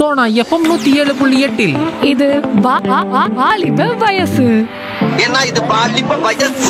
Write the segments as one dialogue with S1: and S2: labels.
S1: Sona FM நூத்தி ஏழு புள்ளி எட்டில்
S2: இது வா- வா- வா- வாலிப வயசு
S3: ஏன்னா இது பாலிப்ப வயசு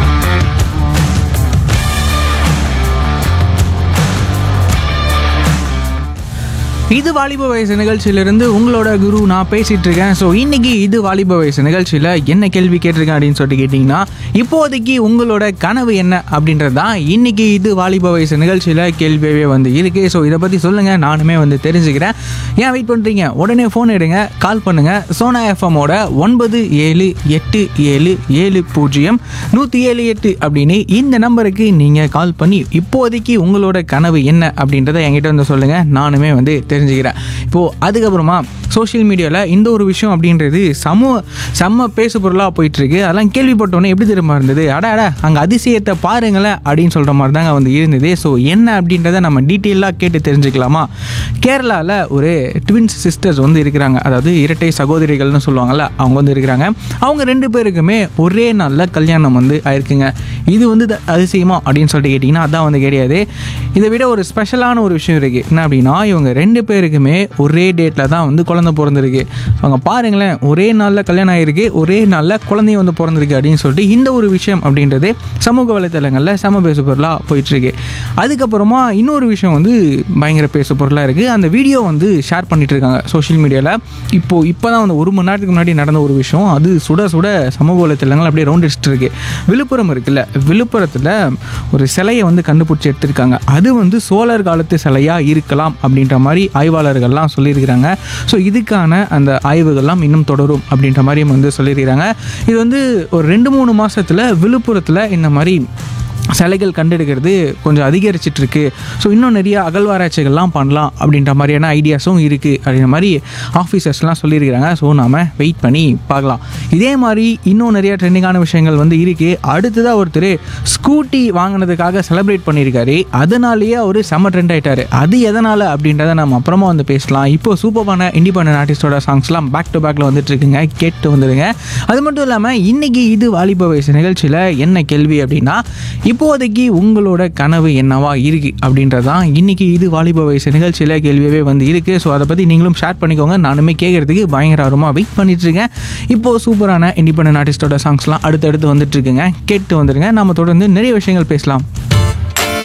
S4: இது வாலிப வயசு நிகழ்ச்சியிலிருந்து உங்களோட குரு நான் பேசிட்டு இருக்கேன் ஸோ இன்னைக்கு இது வாலிப வயசு நிகழ்ச்சியில் என்ன கேள்வி கேட்டிருக்கேன் அப்படின்னு சொல்லிட்டு கேட்டிங்கன்னா இப்போதைக்கு உங்களோட கனவு என்ன அப்படின்றது தான் இன்னைக்கு இது வாலிப வயசு நிகழ்ச்சியில் கேள்வியாகவே வந்து இருக்கு ஸோ இதை பற்றி சொல்லுங்கள் நானுமே வந்து தெரிஞ்சுக்கிறேன் ஏன் வெயிட் பண்ணுறீங்க உடனே ஃபோன் எடுங்க கால் பண்ணுங்க சோனா எஃப்எம்மோட ஒன்பது ஏழு எட்டு ஏழு ஏழு பூஜ்ஜியம் நூற்றி ஏழு எட்டு அப்படின்னு இந்த நம்பருக்கு நீங்கள் கால் பண்ணி இப்போதைக்கு உங்களோட கனவு என்ன அப்படின்றத என்கிட்ட வந்து சொல்லுங்கள் நானுமே வந்து தெரிஞ்சுக்கிறேன் இப்போது அதுக்கப்புறமா சோஷியல் மீடியாவில் இந்த ஒரு விஷயம் அப்படின்றது சமூக செம்ம பேசு பொருளாக போயிட்டுருக்கு அதெல்லாம் கேள்விப்பட்டோன்னே எப்படி தெரியுமா இருந்தது அட அட அங்கே அதிசயத்தை பாருங்களேன் அப்படின்னு சொல்கிற மாதிரி தாங்க வந்து இருந்தது ஸோ என்ன அப்படின்றத நம்ம டீட்டெயிலாக கேட்டு தெரிஞ்சுக்கலாமா கேரளாவில் ஒரு ட்வின்ஸ் சிஸ்டர்ஸ் வந்து இருக்கிறாங்க அதாவது இரட்டை சகோதரிகள்னு சொல்லுவாங்கல்ல அவங்க வந்து இருக்கிறாங்க அவங்க ரெண்டு பேருக்குமே ஒரே நாளில் கல்யாணம் வந்து ஆயிருக்குங்க இது வந்து த- அதிசயமா அப்படின்னு சொல்லிட்டு கேட்டிங்கன்னா அதான் வந்து கிடையாது இதை விட ஒரு ஸ்பெஷலான ஒரு விஷயம் இருக்குது என்ன அப்படின்னா இவங்க ரெண்டு பேருக்குமே ஒரே டேட்டில் தான் வந்து குழந்தை பிறந்திருக்கு அவங்க பாருங்களேன் ஒரே நாளில் கல்யாணம் ஆகிருக்கு ஒரே நாளில் குழந்தையும் வந்து பிறந்திருக்கு அப்படின்னு சொல்லிட்டு இந்த ஒரு விஷயம் அப்படின்றது சமூக வலைத்தளங்களில் சம பேசு பொருளாக போயிட்டுருக்கு அதுக்கப்புறமா இன்னொரு விஷயம் வந்து பயங்கர பேசு பொருளாக இருக்குது அந்த வீடியோ வந்து ஷேர் பண்ணிட்டு இருக்காங்க சோஷியல் மீடியாவில் இப்போது இப்போ தான் வந்து ஒரு மணி நேரத்துக்கு முன்னாடி நடந்த ஒரு விஷயம் அது சுட சுட சமூக வலைத்தளங்கள் அப்படியே ரவுண்ட் அடிச்சிட்டு இருக்கு விழுப்புரம் இருக்குல்ல விழுப்புரத்தில் ஒரு சிலையை வந்து கண்டுபிடிச்சி எடுத்திருக்காங்க அது வந்து சோழர் காலத்து சிலையாக இருக்கலாம் அப்படின்ற மாதிரி ஆய்வாளர்கள்லாம் சொல்லியிருக்கிறாங்க ஸோ இதுக்கான அந்த ஆய்வுகள்லாம் இன்னும் தொடரும் அப்படின்ற மாதிரியும் வந்து சொல்லியிருக்கிறாங்க இது வந்து ஒரு ரெண்டு மூணு மாசத்துல விழுப்புரத்தில் இந்த மாதிரி சிலைகள் கண்டெடுக்கிறது கொஞ்சம் அதிகரிச்சிட்டு இருக்கு ஸோ இன்னும் நிறைய அகழ்வாராய்ச்சிகள்லாம் பண்ணலாம் அப்படின்ற மாதிரியான ஐடியாஸும் இருக்குது அப்படின்ற மாதிரி ஆஃபீஸர்ஸ்லாம் சொல்லியிருக்கிறாங்க ஸோ நாம் வெயிட் பண்ணி பார்க்கலாம் இதே மாதிரி இன்னும் நிறைய ட்ரெண்டிங்கான விஷயங்கள் வந்து இருக்குது அடுத்ததாக ஒருத்தர் ஸ்கூட்டி வாங்கினதுக்காக செலிப்ரேட் பண்ணியிருக்காரு அதனாலேயே அவர் செம்ம ட்ரெண்ட் ஆயிட்டாரு அது எதனால் அப்படின்றத நம்ம அப்புறமா வந்து பேசலாம் இப்போ சூப்பரான இண்டிபெண்டன்ட் ஆர்டிஸ்டோட சாங்ஸ்லாம் பேக் டு பேக்கில் வந்துட்டு இருக்குங்க கேட்டு வந்துடுங்க அது மட்டும் இல்லாமல் இன்னைக்கு இது வாலிப வயசு நிகழ்ச்சியில் என்ன கேள்வி அப்படின்னா இப்போதைக்கு உங்களோட கனவு என்னவா இருக்கு அப்படின்றதான் இன்னைக்கு இது வாலிப வயசு நிகழ்ச்சியில் கேள்வியாகவே வந்து இருக்கு ஸோ அதை பற்றி நீங்களும் ஷேர் பண்ணிக்கோங்க நானுமே கேட்கறதுக்கு பயங்கர ஆர்வமாக வெயிட் பண்ணிட்டு இருக்கேன் இப்போ சூப்பரான இண்டிபெண்டன்ட் ஆர்டிஸ்டோட சாங்ஸ்லாம் அடுத்தடுத்து வந்துட்டு இருக்குங்க கேட்டு வந்துடுங்க நம்ம தொடர்ந்து நிறைய விஷயங்கள் பேசலாம்